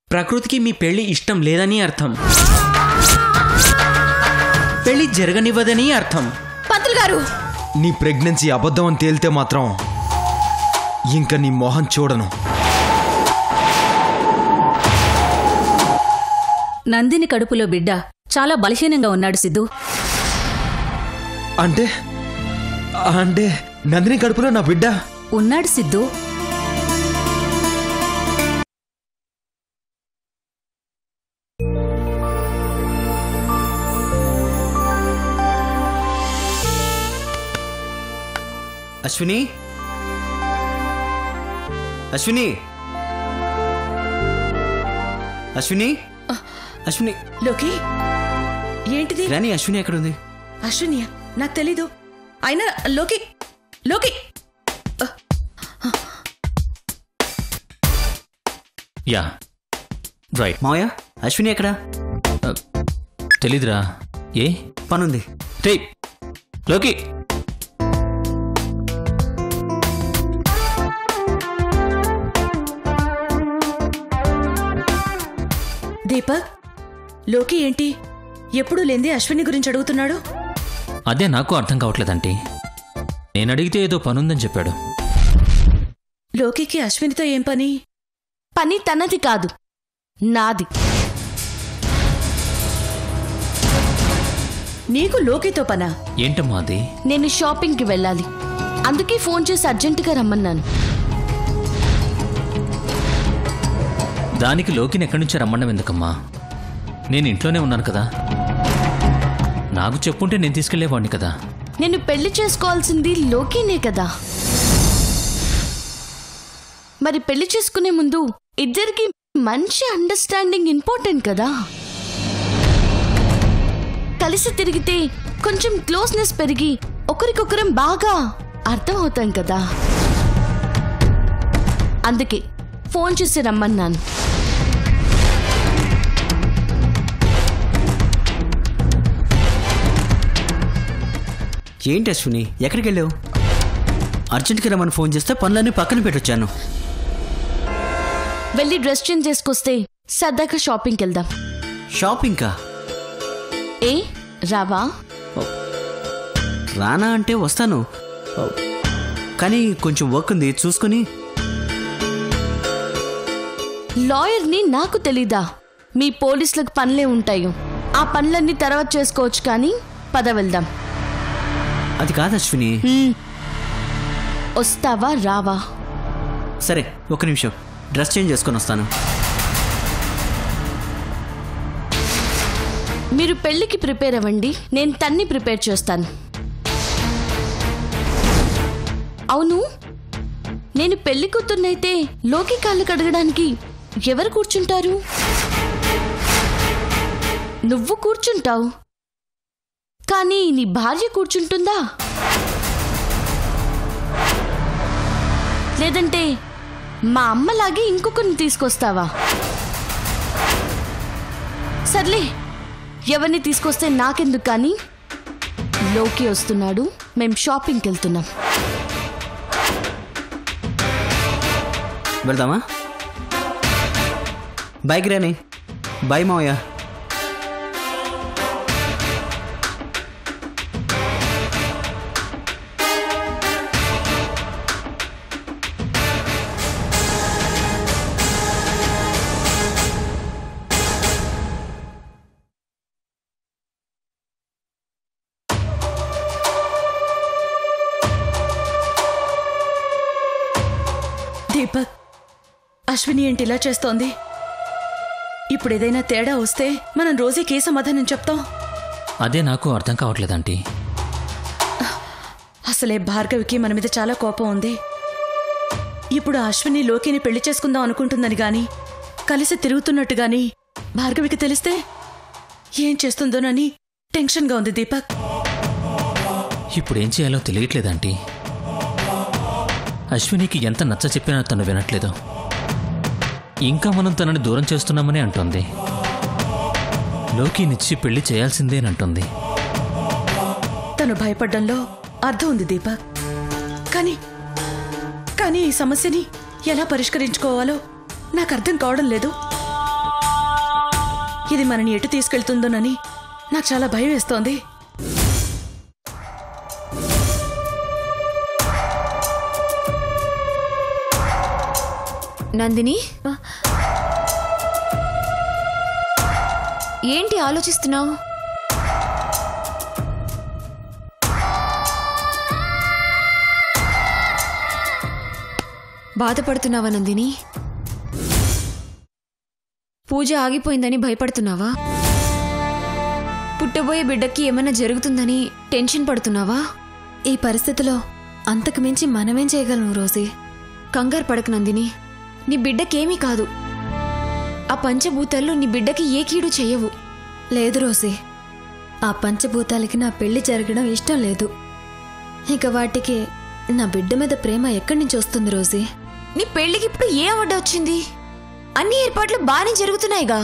ప్రకృతికి మీ పెళ్లి ఇష్టం లేదని అర్థం పెళ్లి జరగనివ్వదని అర్థం పంతులు గారు నీ ప్రెగ్నెన్సీ అబద్ధం అని తేలితే మాత్రం ఇంకా నీ మొహం చూడను నందిని కడుపులో బిడ్డ చాలా బలహీనంగా ఉన్నాడు సిద్ధు అంటే అంటే నందిని కడుపులో నా బిడ్డ ఉన్నాడు సిద్ధు అశ్విని అశ్విని అశ్విని అశ్విని లోకి ఏంటిది రాని అశ్విని ఎక్కడుంది అశ్వినియా నాకు తెలీదు అయినా లోకి లోకి యా రైట్ మావయ్య అశ్విని ఎక్కడా తెలీదురా ఏ పనుంది రే లోకి దీపక్ లోకి ఏంటి ఎప్పుడు లేంది అశ్విని గురించి అడుగుతున్నాడు అదే నాకు అర్థం కావట్లేదంటీ నేను అడిగితే ఏదో పనుందని చెప్పాడు లోకికి అశ్వినితో ఏం పని పని తనది కాదు నాది నీకు లోకితో పనా ఏంటమ్మా అది నేను షాపింగ్కి వెళ్ళాలి అందుకే ఫోన్ చేసి అర్జెంటుగా రమ్మన్నాను దానికి లోకిని ఎక్కడి నుంచి రమ్మడం ఎందుకమ్మా నేను ఇంట్లోనే ఉన్నాను కదా నాకు చెప్పుంటే నేను తీసుకెళ్లేవాడిని కదా నేను పెళ్లి చేసుకోవాల్సింది లోకినే కదా మరి పెళ్లి చేసుకునే ముందు ఇద్దరికి మంచి అండర్స్టాండింగ్ ఇంపార్టెంట్ కదా కలిసి తిరిగితే కొంచెం క్లోజ్నెస్ పెరిగి ఒకరికొకరం బాగా అర్థం అవుతాం కదా అందుకే ఫోన్ చేసి రమ్మన్నాను ఏంటి అశ్విని ఎక్కడికి వెళ్ళావు అర్జెంట్గా రమ్మని ఫోన్ చేస్తే పనులన్నీ పక్కన పెట్టొచ్చాను వెళ్ళి డ్రెస్ చేంజ్ చేసుకొస్తే సరదాగా షాపింగ్కి వెళ్దాం షాపింగ్కా ఏ రావా రానా అంటే వస్తాను కానీ కొంచెం వర్క్ ఉంది చూసుకొని లాయర్ని నాకు తెలీదా మీ పోలీసులకు పనులే ఉంటాయి ఆ పనులన్నీ తర్వాత చేసుకోవచ్చు కానీ పద వెళ్దాం అది కాదు అశ్విని వస్తావా రావా సరే ఒక నిమిషం డ్రెస్ చేంజ్ చేసుకొని వస్తాను మీరు పెళ్లికి ప్రిపేర్ అవ్వండి నేను తన్ని ప్రిపేర్ చేస్తాను అవును నేను పెళ్లి కూతుర్నైతే లోకి కాళ్ళు కడగడానికి ఎవరు కూర్చుంటారు నువ్వు కూర్చుంటావు కానీ నీ భార్య కూర్చుంటుందా లేదంటే మా అమ్మలాగే ఇంకొకరిని తీసుకొస్తావా సర్లే ఎవరిని తీసుకొస్తే నాకెందుకు కానీ లోకి వస్తున్నాడు మేం షాపింగ్కి వెళ్తున్నాం వెళ్దామా బైక్ రాని బాయ్ మావయ్య దీపక్ అశ్విని ఏంటి ఇలా చేస్తోంది ఇప్పుడు ఏదైనా తేడా వస్తే మనం రోజీకి ఏ సమాధానం చెప్తాం అదే నాకు అర్థం కావట్లేదంటీ అసలే భార్గవికి మన మీద చాలా కోపం ఉంది ఇప్పుడు అశ్విని లోకిని పెళ్లి చేసుకుందాం అనుకుంటుందని గాని కలిసి తిరుగుతున్నట్టు గాని భార్గవికి తెలిస్తే ఏం చేస్తుందోనని టెన్షన్గా ఉంది దీపక్ ఇప్పుడు ఏం చేయాలో తెలియట్లేదంటీ అశ్వినికి ఎంత నచ్చ చెప్పినా తను వినట్లేదు ఇంకా మనం తనని దూరం చేస్తున్నామని అంటోంది లోకినిచ్చి పెళ్లి చేయాల్సిందేనంటుంది తను భయపడ్డంలో అర్థం ఉంది దీపక్ కానీ కానీ ఈ సమస్యని ఎలా పరిష్కరించుకోవాలో నాకు అర్థం కావడం లేదు ఇది మనని ఎటు తీసుకెళ్తుందోనని నాకు చాలా భయం వేస్తోంది నందిని ఏంటి ఆలోచిస్తున్నావు బాధపడుతున్నావా నందిని పూజ ఆగిపోయిందని భయపడుతున్నావా పుట్టబోయే బిడ్డకి ఏమైనా జరుగుతుందని టెన్షన్ పడుతున్నావా ఈ పరిస్థితిలో అంతకు మించి మనమేం చేయగలం రోజీ కంగారు పడకు నందిని నీ బిడ్డకేమీ కాదు ఆ పంచభూతాలు నీ బిడ్డకి ఏ కీడు చెయ్యవు లేదు రోజీ ఆ పంచభూతాలకి నా పెళ్లి జరగడం ఇష్టం లేదు ఇక వాటికి నా బిడ్డ మీద ప్రేమ ఎక్కడి నుంచి వస్తుంది రోజీ నీ పెళ్లికి ఇప్పుడు ఏ అడ్డ వచ్చింది అన్ని ఏర్పాట్లు బాగానే జరుగుతున్నాయిగా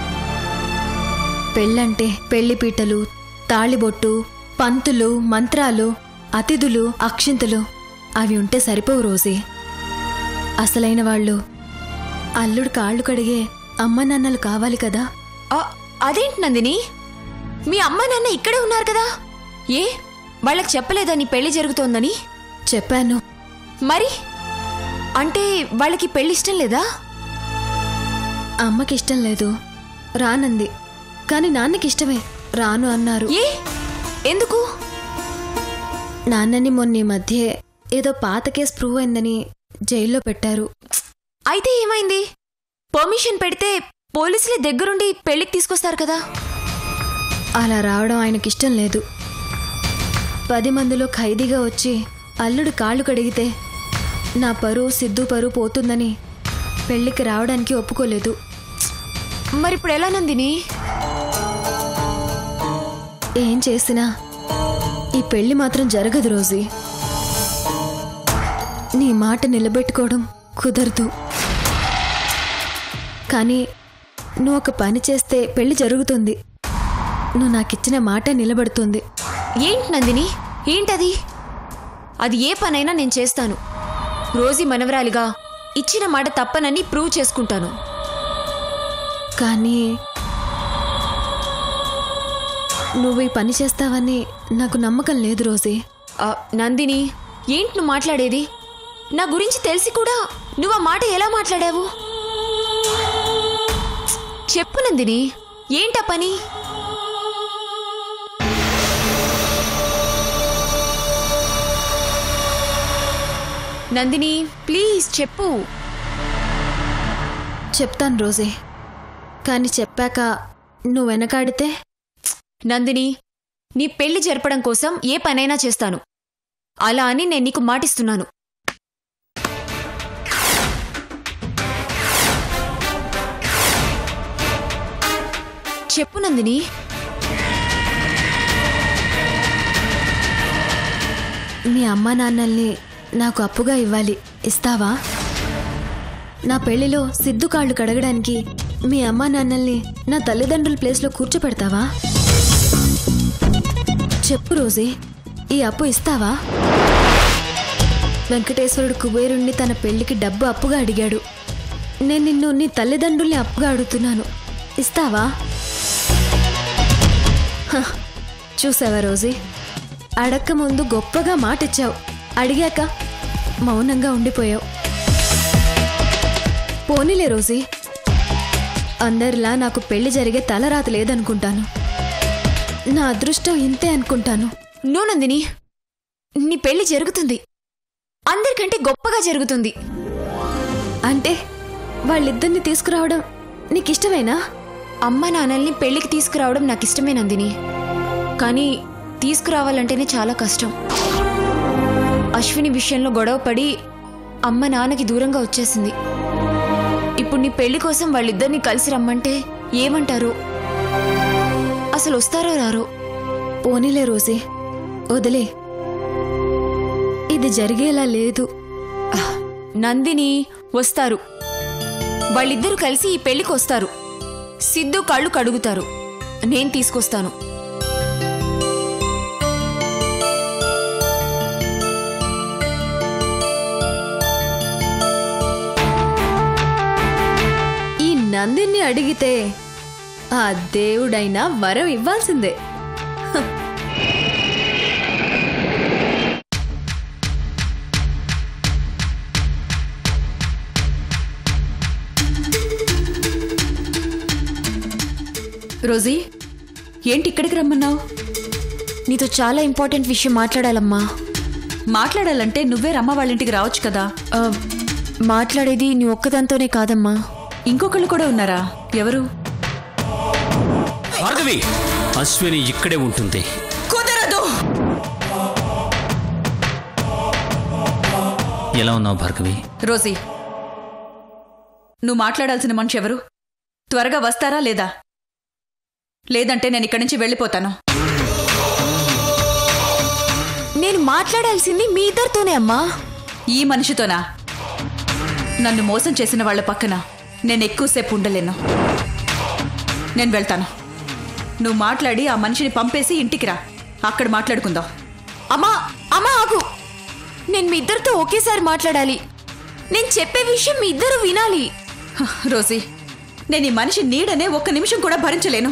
పెళ్ళంటే పెళ్లిపీటలు తాళిబొట్టు పంతులు మంత్రాలు అతిథులు అక్షింతలు అవి ఉంటే సరిపోవు రోజీ అసలైన వాళ్ళు అల్లుడు కాళ్ళు కడిగే అమ్మ నాన్నలు కావాలి కదా ఆ, అదేంటి నందిని మీ అమ్మ నాన్న ఇక్కడే ఉన్నారు కదా ఏ వాళ్ళకి చెప్పలేదా నీ పెళ్లి జరుగుతోందని చెప్పాను మరి అంటే వాళ్ళకి పెళ్లి ఇష్టం లేదా అమ్మకి ఇష్టం లేదు రానంది కానీ నాన్నకి ఇష్టమే రాను అన్నారు ఏ ఎందుకు నాన్నని మొన్న ఈ మధ్య ఏదో పాత కేసు ప్రూవ్ అయిందని జైల్లో పెట్టారు అయితే ఏమైంది పర్మిషన్ పెడితే పోలీసులే దగ్గరుండి పెళ్లికి తీసుకొస్తారు కదా అలా రావడం ఆయనకి ఇష్టం లేదు పది మందిలో ఖైదీగా వచ్చి అల్లుడు కాళ్ళు కడిగితే నా పరువు సిద్ధు పరువు పోతుందని పెళ్లికి రావడానికి ఒప్పుకోలేదు మరి ఇప్పుడు ఎలా నందిని ఏం చేసినా ఈ పెళ్లి మాత్రం జరగదు రోజీ నీ మాట నిలబెట్టుకోవడం కుదరదు కానీ నువ్వు ఒక పని చేస్తే పెళ్లి జరుగుతుంది నువ్వు నాకిచ్చిన మాట నిలబడుతుంది ఏంటి నందిని ఏంటది అది ఏ పనైనా నేను చేస్తాను రోజీ మనవరాలిగా ఇచ్చిన మాట తప్పనని ప్రూవ్ చేసుకుంటాను కానీ నువ్వు ఈ పని చేస్తావని నాకు నమ్మకం లేదు రోజీ ఆ, నందిని ఏంటి నువ్వు మాట్లాడేది నా గురించి తెలిసి కూడా నువ్వు ఆ మాట ఎలా మాట్లాడావు చెప్పు నందిని ఏంటా పని నందిని ప్లీజ్ చెప్పు చెప్తాను రోజీ కానీ చెప్పాక నువ్వు వెనకాడితే నందిని నీ పెళ్లి జరపడం కోసం ఏ పనైనా చేస్తాను అలా అని నేను నీకు మాటిస్తున్నాను చెప్పు నందిని మీ అమ్మా నాన్నల్ని నాకు అప్పుగా ఇవ్వాలి ఇస్తావా నా పెళ్లిలో సిద్ధు కాళ్ళు కడగడానికి మీ అమ్మా నాన్నల్ని నా తల్లిదండ్రుల ప్లేస్లో కూర్చోపెడతావా చెప్పు రోజీ ఈ అప్పు ఇస్తావా వెంకటేశ్వరుడు కుబేరుణ్ణి తన పెళ్లికి డబ్బు అప్పుగా అడిగాడు నేను నిన్ను నీ తల్లిదండ్రుల్ని అప్పుగా అడుగుతున్నాను ఇస్తావా హ, చూసావా రోజీ అడక్క ముందు గొప్పగా మాట ఇచ్చావు అడిగాక మౌనంగా ఉండిపోయావు పోనీలే రోజీ అందరిలా నాకు పెళ్లి జరిగే తలరాత లేదనుకుంటాను నా అదృష్టం ఇంతే అనుకుంటాను నో నందిని నీ పెళ్లి జరుగుతుంది అందరికంటే గొప్పగా జరుగుతుంది అంటే వాళ్ళిద్దరిని తీసుకురావడం నీకిష్టమేనా అమ్మ నాన్నల్ని పెళ్లికి తీసుకురావడం నాకు ఇష్టమే నందిని కానీ తీసుకురావాలంటేనే చాలా కష్టం అశ్విని విషయంలో గొడవ పడి అమ్మ నాన్నకి దూరంగా వచ్చేసింది ఇప్పుడు నీ పెళ్లి కోసం వాళ్ళిద్దరిని కలిసి రమ్మంటే ఏమంటారు అసలు వస్తారో రారో పోనీలే రోజీ వదిలే ఇది జరిగేలా లేదు నందిని వస్తారు వాళ్ళిద్దరూ కలిసి ఈ పెళ్లికి వస్తారు సిద్ధు కళ్ళు కడుగుతారు నేను తీసుకొస్తాను ఈ నందిని అడిగితే ఆ దేవుడైనా వరం ఇవ్వాల్సిందే రోజీ ఏంటి ఇక్కడికి రమ్మన్నావు నీతో చాలా ఇంపార్టెంట్ విషయం మాట్లాడాలమ్మా మాట్లాడాలంటే నువ్వే రమ్మ వాళ్ళ ఇంటికి రావచ్చు కదా ఆ, మాట్లాడేది నీ ఒక్కదాంతోనే కాదమ్మా ఇంకొకళ్ళు కూడా ఉన్నారా ఎవరు భార్గవి అశ్విని ఇక్కడే ఉంటుంది కుదరదు ఎలా ఉన్నావు భార్గవి రోజీ నువ్వు మాట్లాడాల్సిన మనిషి ఎవరు త్వరగా వస్తారా లేదా లేదంటే నేను ఇక్కడి నుంచి వెళ్ళిపోతాను నేను మాట్లాడాల్సింది మీ ఇద్దరితోనే అమ్మా ఈ మనిషితోనా నన్ను మోసం చేసిన వాళ్ళ పక్కన నేను ఎక్కువసేపు ఉండలేను నేను వెళ్తాను నువ్వు మాట్లాడి ఆ మనిషిని పంపేసి ఇంటికి రా అక్కడ మాట్లాడుకుందాం అమ్మా అమ్మా ఆగు నేను మీ ఇద్దరితో ఒకేసారి మాట్లాడాలి నేను చెప్పే విషయం మీ ఇద్దరు వినాలి హ, రోజీ నేను ఈ మనిషి నీడనే ఒక్క నిమిషం కూడా భరించలేను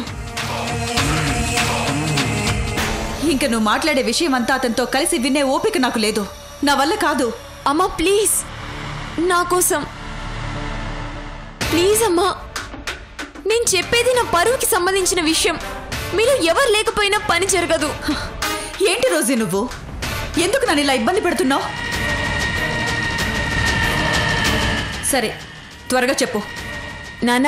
ఇంక నువ్వు మాట్లాడే విషయం అంతా అతనితో కలిసి వినే ఓపిక నాకు లేదు నా వల్ల కాదు అమ్మా ప్లీజ్ నా కోసం ప్లీజ్ అమ్మా నేను చెప్పేది నా పరువుకి సంబంధించిన విషయం మీరు ఎవరు లేకపోయినా పని జరగదు ఏంటి రోజీ నువ్వు ఎందుకు నన్ను ఇలా ఇబ్బంది పెడుతున్నావు సరే త్వరగా చెప్పు నానా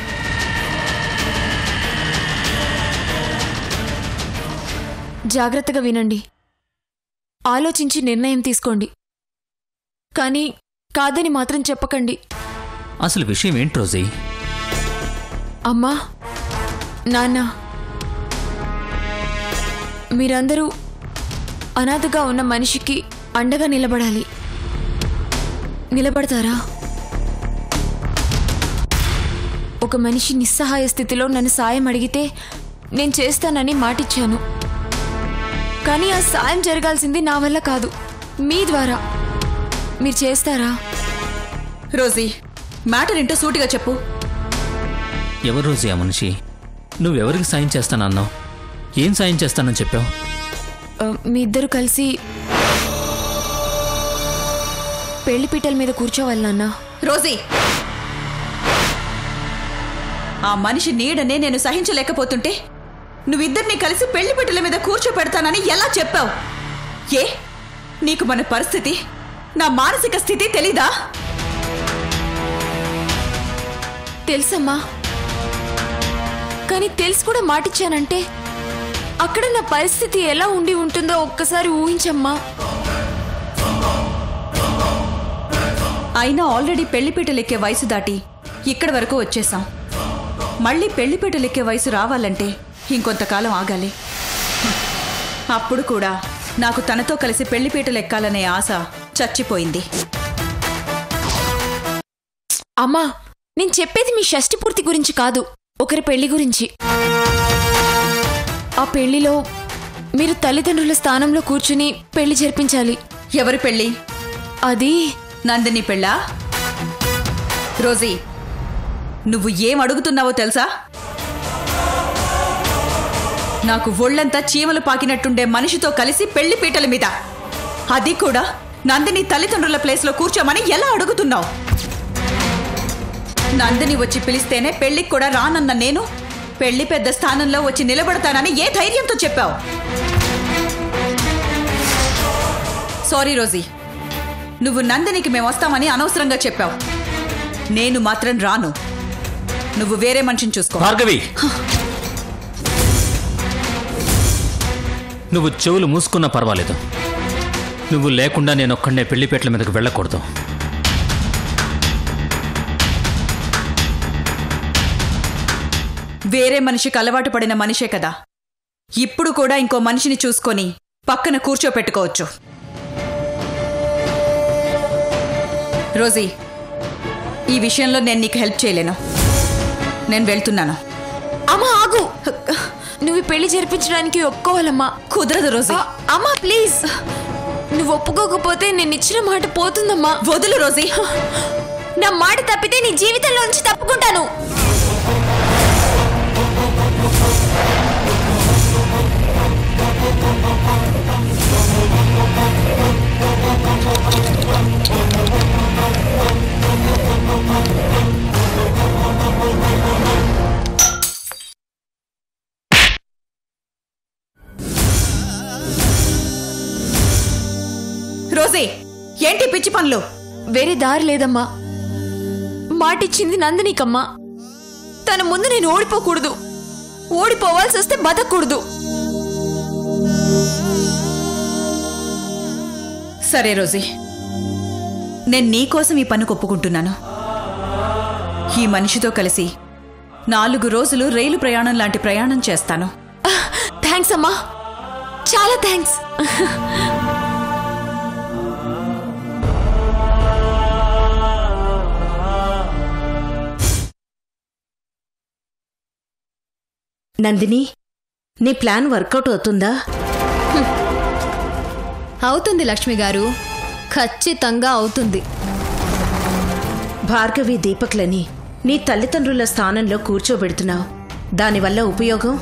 జాగ్రత్తగా వినండి ఆలోచించి నిర్ణయం తీసుకోండి కానీ కాదని మాత్రం చెప్పకండి అసలు విషయం ఏంటి రోజీ అమ్మా నాన్న మీరందరూ అనాథగా ఉన్న మనిషికి అండగా నిలబడాలి నిలబడతారా ఒక మనిషి నిస్సహాయ స్థితిలో నన్ను సాయం అడిగితే నేను చేస్తానని మాటిచ్చాను కానీ ఆ సాయం జరగాల్సింది నా వల్ల కాదు మీ ద్వారా మీరు చేస్తారా రోజీ మ్యాటర్ ఏంటో సూటిగా చెప్పు ఎవరు రోజీ ఆ మనిషి నువ్వెవరికి సాయం చేస్తానన్నావు ఏం సాయం చేస్తానని చెప్పావు ఆ, మీ ఇద్దరు కలిసి పెళ్లి పీటల మీద కూర్చోవాలి నాన్న రోజీ ఆ మనిషి నీడనే నేను సహించలేకపోతుంటే నువ్విద్దరిని కలిసి పెళ్లి పెట్టెల మీద కూర్చోపెడతానని ఎలా చెప్పావు ఏ నీకు మన పరిస్థితి నా మానసిక స్థితి తెలీదా తెలుసమ్మా కానీ తెలిసి కూడా మాటిచ్చానంటే అక్కడ నా పరిస్థితి ఎలా ఉండి ఉంటుందో ఒక్కసారి ఊహించమ్మా అయినా ఆల్రెడీ పెళ్లిపీటలెక్కే వయసు దాటి ఇక్కడి వరకు వచ్చేసాం మళ్ళీ పెళ్లిపీటలెక్కే వయసు రావాలంటే ఇంకొంతకాలం ఆగాలి అప్పుడు కూడా నాకు తనతో కలిసి పెళ్లిపీటలు ఎక్కాలనే ఆశ చచ్చిపోయింది అమ్మా నేను చెప్పేది మీ షష్టి పూర్తి గురించి కాదు ఒకరి పెళ్లి గురించి ఆ పెళ్లిలో మీరు తల్లిదండ్రుల స్థానంలో కూర్చుని పెళ్లి జరిపించాలి ఎవరి పెళ్లి అది నందిని పెళ్ళా రోజీ నువ్వు ఏం అడుగుతున్నావో తెలుసా నాకు ఒళ్ళంతా చీమలు పాకినట్టుండే మనిషితో కలిసి పెళ్లి పీటల మీద అది కూడా నందిని తల్లిదండ్రుల ప్లేస్లో కూర్చోమని ఎలా అడుగుతున్నావు నందిని వచ్చి పిలిస్తేనే పెళ్లికి కూడా రానన్న నేను పెళ్లి పెద్ద స్థానంలో వచ్చి నిలబడతానని ఏ ధైర్యంతో చెప్పావు సారీ రోజీ నువ్వు నందినికి మేము వస్తామని అనవసరంగా చెప్పావు నేను మాత్రం రాను నువ్వు వేరే మనిషిని చూసుకో భార్గవి నువ్వు చెవులు మూసుకున్నా పర్వాలేదు నువ్వు లేకుండా నేను ఒక్కడనే పెళ్లిపేటల మీదకు వెళ్ళకూడదు వేరే మనిషికి అలవాటు పడిన మనిషే కదా ఇప్పుడు కూడా ఇంకో మనిషిని చూసుకొని పక్కన కూర్చోపెట్టుకోవచ్చు రోజీ ఈ విషయంలో నేను నీకు హెల్ప్ చేయలేను నేను వెళ్తున్నాను అమ్మా ఆగు నువ్వు ఈ పెళ్లి జరిపించడానికి ఒప్పుకోవాలమ్మా కుదరదు రోజీ ఆ, అమ్మా ప్లీజ్ నువ్వు ఒప్పుకోకపోతే నేను ఇచ్చిన మాట పోతుందమ్మా వదులు రోజీ నా మాట తప్పితే నీ జీవితంలో నుంచి తప్పుకుంటాను ఏంటి పిచ్చి పనులు వేరే దారి లేదమ్మా మాటిచ్చింది నందినికమ్మా తన ముందు నేను ఓడిపోకూడదు ఓడిపోవాల్సి వస్తే బతకూడదు సరే రోజీ నేను నీకోసం ఈ పని ఒప్పుకుంటున్నాను ఈ మనిషితో కలిసి నాలుగు రోజులు రైలు ప్రయాణం లాంటి ప్రయాణం చేస్తాను థ్యాంక్స్ అమ్మా చాలా థ్యాంక్స్ నందిని నీ ప్లాన్ వర్కౌట్ అవుతుందా అవుతుంది లక్ష్మి గారు ఖచ్చితంగా అవుతుంది భార్గవి దీపక్లని నీ తల్లిదండ్రుల స్థానంలో కూర్చోబెడుతున్నావు దానివల్ల ఉపయోగం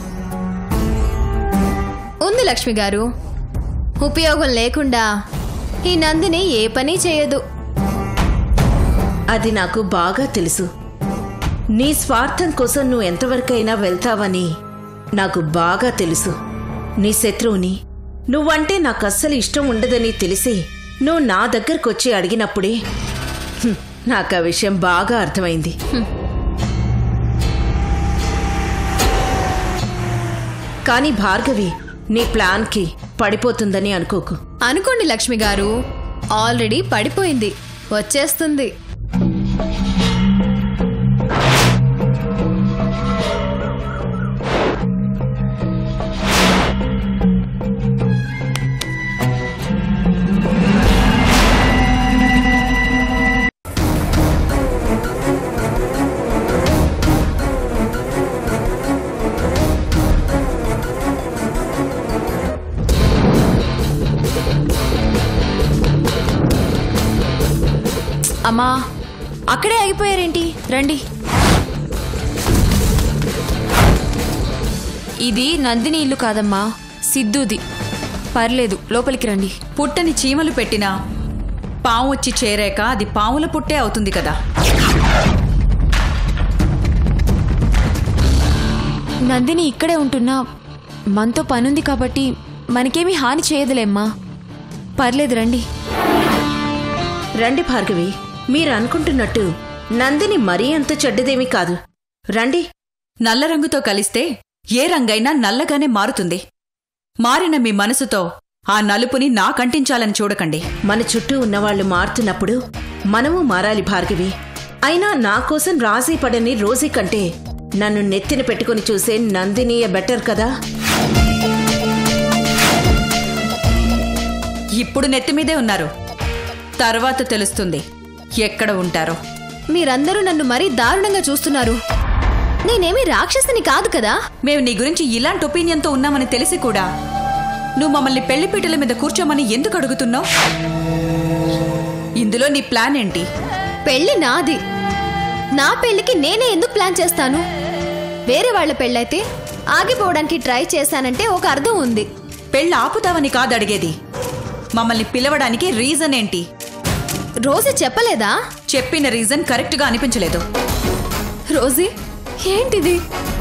ఉంది లక్ష్మి గారు ఉపయోగం లేకుండా ఈ నందిని ఏ పని చేయదు అది నాకు బాగా తెలుసు నీ స్వార్థం కోసం నువ్వు ఎంతవరకైనా వెళ్తావని నాకు బాగా తెలుసు నీ శత్రువుని నువ్వంటే నాకు అస్సలు ఇష్టం ఉండదని తెలిసి నువ్వు నా దగ్గరకు వచ్చి అడిగినప్పుడే హ్మ్, నాకు ఆ విషయం బాగా అర్థమైంది కానీ భార్గవి నీ ప్లాన్కి పడిపోతుందని అనుకోకు అనుకోండి లక్ష్మి గారు ఆల్రెడీ పడిపోయింది వచ్చేస్తుంది అమ్మా అక్కడే ఆగిపోయారేంటి రండి ఇది నందిని ఇల్లు కాదమ్మా సిద్ధుది పర్లేదు లోపలికి రండి పుట్టని చీమలు పెట్టినా పాము వచ్చి చేరాక అది పాముల పుట్టే అవుతుంది కదా నందిని ఇక్కడే ఉంటున్నా మనతో పనుంది కాబట్టి మనకేమీ హాని చేయదులేమ్మా పర్లేదు రండి రండి భార్గవి మీరు అనుకుంటున్నట్టు నందిని మరీ అంత చెడ్డదేమీ కాదు రండి నల్ల రంగుతో కలిస్తే ఏ రంగైనా నల్లగానే మారుతుంది మారిన మీ మనసుతో ఆ నలుపుని నాకంటించాలని చూడకండి మన చుట్టూ ఉన్నవాళ్లు మారుతున్నప్పుడు మనము మారాలి భార్గవి అయినా నా కోసం రాజీ పడని రోజీ కంటే నన్ను నెత్తిన పెట్టుకుని చూసే నందినియ బెటర్ కదా ఇప్పుడు నెత్తిమీదే ఉన్నారు తర్వాత తెలుస్తుంది ఎక్కడ ఉంటారో మీరందరూ నన్ను మరీ దారుణంగా చూస్తున్నారు నేనేమీ రాక్షసిని కాదు కదా మేము నీ గురించి ఇలాంటి ఒపీనియన్తో ఉన్నామని తెలిసి కూడా నువ్వు మమ్మల్ని పెళ్లిపీటల మీద కూర్చోమని ఎందుకు అడుగుతున్నావు ఇందులో నీ ప్లాన్ ఏంటి పెళ్లి నాది నా పెళ్లికి నేనే ఎందుకు ప్లాన్ చేస్తాను వేరే వాళ్ళ పెళ్ళైతే ఆగిపోవడానికి ట్రై చేశానంటే ఒక అర్థం ఉంది పెళ్ళి ఆపుతావని కాదు అడిగేది మమ్మల్ని పిలవడానికి రీజన్ ఏంటి రోజు చెప్పలేదా చెప్పిన రీజన్ కరెక్ట్గా అనిపించలేదు రోజీ ఏంటిది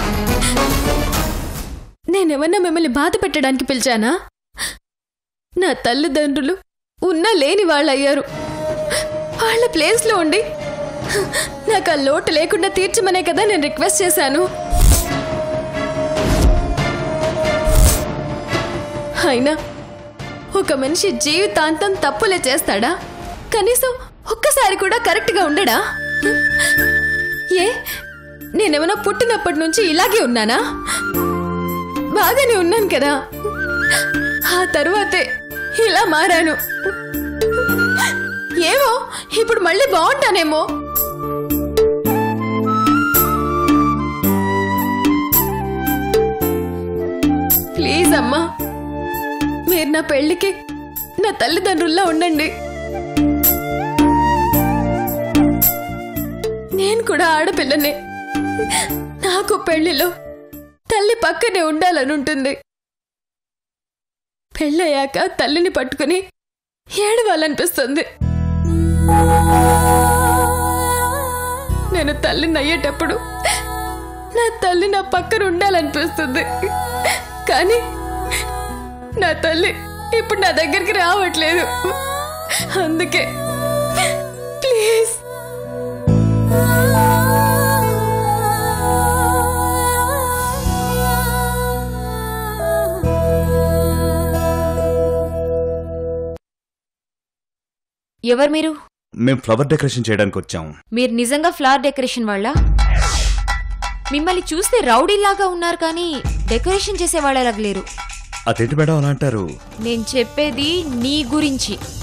నేనేమన్నా మిమ్మల్ని బాధ పెట్టడానికి పిలిచానా నా తల్లిదండ్రులు ఉన్నా లేని వాళ్ళయ్యారు వాళ్ళ ప్లేస్లో ఉండి నాకు ఆ లోటు లేకుండా తీర్చమనే కదా నేను రిక్వెస్ట్ చేశాను అయినా ఒక మనిషి జీవితాంతం తప్పులే చేస్తాడా కనీసం ఒక్కసారి కూడా కరెక్ట్గా ఉండడా ఏ నేనేమైనా పుట్టినప్పటి నుంచి ఇలాగే ఉన్నానా బాగానే ఉన్నాను కదా ఆ తరువాతే ఇలా మారాను ఏమో ఇప్పుడు మళ్ళీ బాగుంటానేమో ప్లీజ్ అమ్మా మీరు నా పెళ్లికి నా తల్లిదండ్రుల్లా ఉండండి నేను కూడా ఆడపిల్లనే నాకు పెళ్లిలో తల్లి పక్కనే ఉండాలని ఉంటుంది పెళ్ళయ్యాక తల్లిని పట్టుకుని ఏడవాలనిపిస్తుంది నేను తల్లిని అయ్యేటప్పుడు నా తల్లి నా పక్కన ఉండాలనిపిస్తుంది కానీ నా తల్లి ఇప్పుడు నా దగ్గరికి రావట్లేదు అందుకే ప్లీజ్ ఎవరు మీరు మేం ఫ్లవర్ డెకరేషన్ చేయడానికి వచ్చాం మీరు నిజంగా ఫ్లవర్ డెకరేషన్ వాళ్ళ మిమ్మల్ని చూస్తే రౌడీలాగా ఉన్నారు కానీ డెకరేషన్ చేసే వాళ్ళలాగా లేరు అదేంటి మేడం అలా అంటారు నేను చెప్పేది నీ గురించి